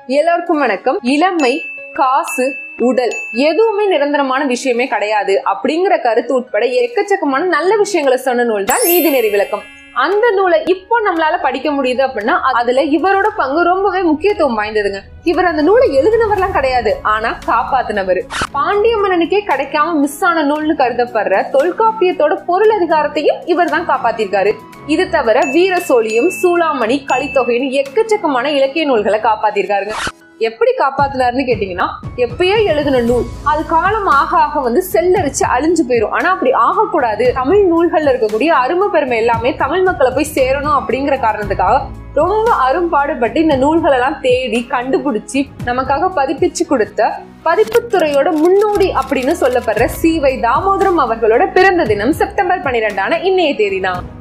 எல்லாருக்கும் வணக்கம் இளமை காசு உடல் எதுவுமே நிரந்தரமான விஷயமே கிடையாது அப்படிங்கிற கருத்து உட்பட எக்கச்சக்கமான நல்ல விஷயங்களை சொன்ன நூல் தான் நீதிநெறி விளக்கம் அந்த நூலை இப்போ நம்மளால படிக்க முடியுது அப்படின்னா அதுல இவரோட பங்கு ரொம்பவே முக்கியத்துவம் வாய்ந்ததுங்க இவர் அந்த நூலை எழுதினவர்லாம் கிடையாது ஆனா காப்பாத்தினவர் பாண்டிய மன்னனுக்கே கிடைக்காம மிஸ் ஆன நூல்னு கருதப்படுற தொல்காப்பியத்தோட பொருள் அதிகாரத்தையும் இவர் தான் காப்பாத்திருக்காரு இது தவிர வீர சோழியம் சூளாமணி கலித்தொகைன்னு எக்கச்சக்கமான இலக்கிய நூல்களை காப்பாத்திருக்காருங்க எப்படி காப்பாத்தினாருன்னு கேட்டீங்கன்னா எப்பயோ எழுதின நூல் அது காலம் ஆக ஆக வந்து செல்லரிச்சு அழிஞ்சு போயிடும் ஆனா அப்படி ஆகக்கூடாது தமிழ் நூல்கள்ல இருக்கக்கூடிய அருமை பெருமை எல்லாமே தமிழ் மக்களை போய் சேரணும் அப்படிங்கிற காரணத்துக்காக ரொம்ப அரும்பாடுபட்டு இந்த நூல்கள் எல்லாம் தேடி கண்டுபிடிச்சு நமக்காக பதிப்பிச்சு கொடுத்த பதிப்புத்துறையோட முன்னோடி அப்படின்னு சொல்லப்படுற சி வை தாமோதரம் அவர்களோட பிறந்த தினம் செப்டம்பர் பன்னிரெண்டான இன்னைய தேதி தான்